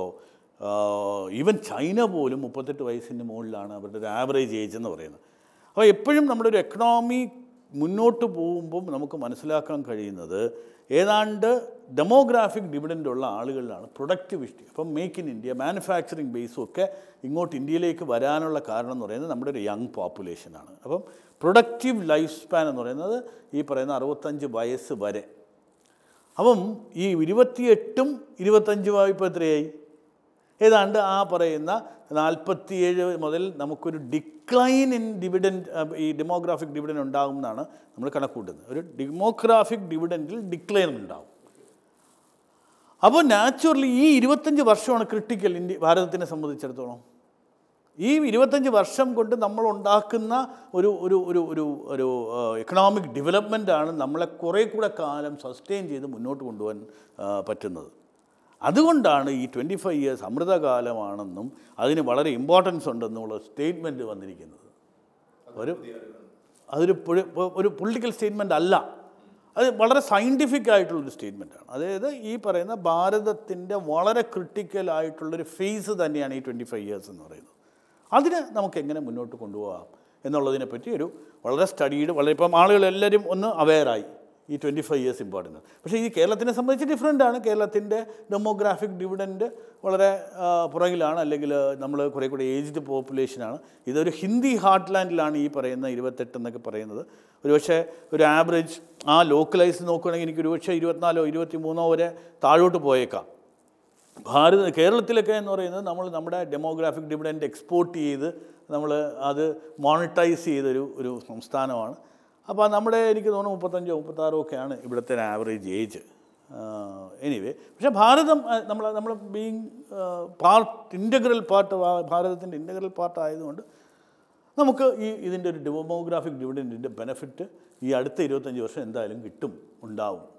B: ഈവൻ ചൈന പോലും മുപ്പത്തെട്ട് വയസ്സിന് മുകളിലാണ് അവരുടെ ഒരു ആവറേജ് ഏജ് എന്ന് പറയുന്നത് അപ്പോൾ എപ്പോഴും നമ്മുടെ ഒരു എക്കണോമി മുന്നോട്ട് പോകുമ്പം നമുക്ക് മനസ്സിലാക്കാൻ കഴിയുന്നത് ഏതാണ്ട് ഡെമോഗ്രാഫിക് ഡിവിഡൻ്റ് ഉള്ള ആളുകളിലാണ് പ്രൊഡക്ടിവിറ്റി അപ്പം മേക്ക് ഇൻ ഇന്ത്യ മാനുഫാക്ചറിങ് ബേസും ഒക്കെ ഇങ്ങോട്ട് ഇന്ത്യയിലേക്ക് വരാനുള്ള കാരണം എന്ന് പറയുന്നത് നമ്മുടെ ഒരു യങ് പോപ്പുലേഷനാണ് അപ്പം പ്രൊഡക്റ്റീവ് ലൈഫ് സ്പാൻ എന്ന് പറയുന്നത് ഈ പറയുന്ന അറുപത്തഞ്ച് വയസ്സ് വരെ അപ്പം ഈ ഇരുപത്തിയെട്ടും ഇരുപത്തഞ്ചും ഇപ്പോൾ എത്രയായി ഏതാണ്ട് ആ പറയുന്ന നാൽപ്പത്തിയേഴ് മുതൽ നമുക്കൊരു ഡിക്ലൈൻ ഇൻ ഡിവിഡൻഡ് ഈ ഡെമോഗ്രാഫിക് ഡിവിഡൻഡ് ഉണ്ടാകും എന്നാണ് നമ്മൾ കണക്കൂട്ടുന്നത് ഒരു ഡെമോഗ്രാഫിക് ഡിവിഡൻറ്റിൽ ഡിക്ലൈൻ ഉണ്ടാവും അപ്പോൾ നാച്ചുറലി ഈ ഇരുപത്തഞ്ച് വർഷമാണ് ക്രിട്ടിക്കൽ ഇന്ത്യ ഭാരതത്തിനെ സംബന്ധിച്ചിടത്തോളം ഈ ഇരുപത്തഞ്ച് വർഷം കൊണ്ട് നമ്മൾ ഉണ്ടാക്കുന്ന ഒരു ഒരു ഒരു ഒരു ഒരു എക്കണോമിക് ഡെവലപ്മെൻറ്റാണ് നമ്മളെ കുറേ കൂടെ കാലം സസ്റ്റെയിൻ ചെയ്ത് മുന്നോട്ട് കൊണ്ടുപോകാൻ ആ, പറ്റുന്നത് അതുകൊണ്ടാണ് ഈ ട്വൻറ്റി ഫൈവ് ഇയേഴ്സ് അമൃതകാലമാണെന്നും അതിന് വളരെ ഇമ്പോർട്ടൻസ് ഉണ്ടെന്നുള്ള സ്റ്റേറ്റ്മെൻറ്റ് വന്നിരിക്കുന്നത് ഒരു അതൊരു പൊളി- ഒരു പൊളിറ്റിക്കൽ സ്റ്റേറ്റ്മെൻ്റ് അല്ല അത് വളരെ സയൻറ്റിഫിക് ആയിട്ടുള്ളൊരു സ്റ്റേറ്റ്മെൻറ്റാണ് അതായത് ഈ പറയുന്ന ഭാരതത്തിൻ്റെ വളരെ ക്രിട്ടിക്കൽ ആയിട്ടുള്ളൊരു ഫേസ് തന്നെയാണ് ഈ ട്വൻറ്റി ഫൈവ് ഇയേഴ്സ് എന്ന് പറയുന്നത് അതിന് നമുക്ക് എങ്ങനെ മുന്നോട്ട് കൊണ്ടുപോകാം എന്നുള്ളതിനെ പറ്റി ഒരു വളരെ സ്റ്റഡീഡ് വളരെ ഇപ്പം ആളുകളെല്ലാവരും ഒന്ന് അവെയറായി ഈ ട്വൻറ്റി ഫൈവ് ഇയേഴ്സ് ഇമ്പോർട്ടൻ്റ് പക്ഷേ ഈ കേരളത്തിനെ സംബന്ധിച്ച് ഡിഫറെൻ്റ് ആണ് കേരളത്തിൻ്റെ ഡെമോഗ്രാഫിക് ഡിവിഡൻറ്റ് വളരെ ആ, പുറകിലാണ് അല്ലെങ്കിൽ നമ്മൾ കുറേ കൂടി ഏജ്ഡ് പോപ്പുലേഷനാണ് ഇതൊരു ഹിന്ദി ഹാർട്ട് ലാൻഡിലാണ് ഈ പറയുന്ന ഇരുപത്തെട്ട് എന്നൊക്കെ പറയുന്നത് ഒരുപക്ഷെ ഒരു ആവറേജ് ആ ലോക്കലൈസ് നോക്കുകയാണെങ്കിൽ എനിക്ക് ഒരുപക്ഷെ ഇരുപത്തിനാലോ ഇരുപത്തി മൂന്നോ വരെ താഴോട്ട് പോയേക്കാം ഭാരത കേരളത്തിലൊക്കെ എന്ന് പറയുന്നത് നമ്മൾ നമ്മുടെ ഡെമോഗ്രാഫിക് ഡിവിഡൻറ്റ് എക്സ്പോർട്ട് ചെയ്ത് നമ്മൾ അത് മോണിറ്റൈസ് ചെയ്തൊരു ഒരു സംസ്ഥാനമാണ് അപ്പോൾ നമ്മുടെ എനിക്ക് തോന്നുന്നു മുപ്പത്തഞ്ചോ മുപ്പത്താറോ ഒക്കെയാണ് ഇവിടുത്തെ ആവറേജ് ഏജ് എനിവേ പക്ഷേ ഭാരതം ആ, നമ്മൾ നമ്മൾ ബീങ് പാർട്ട് ഇൻ്റഗ്രൽ പാർട്ട് ഭാരതത്തിൻ്റെ ഇൻ്റഗ്രൽ പാർട്ട് ആയതുകൊണ്ട് നമുക്ക് ഈ ഇതിൻ്റെ ഒരു ഡെമോഗ്രാഫിക് ഡിവിഡൻറ്റിൻ്റെ ബെനിഫിറ്റ് ഈ അടുത്ത ഇരുപത്തഞ്ച് വർഷം എന്തായാലും കിട്ടും ഉണ്ടാവും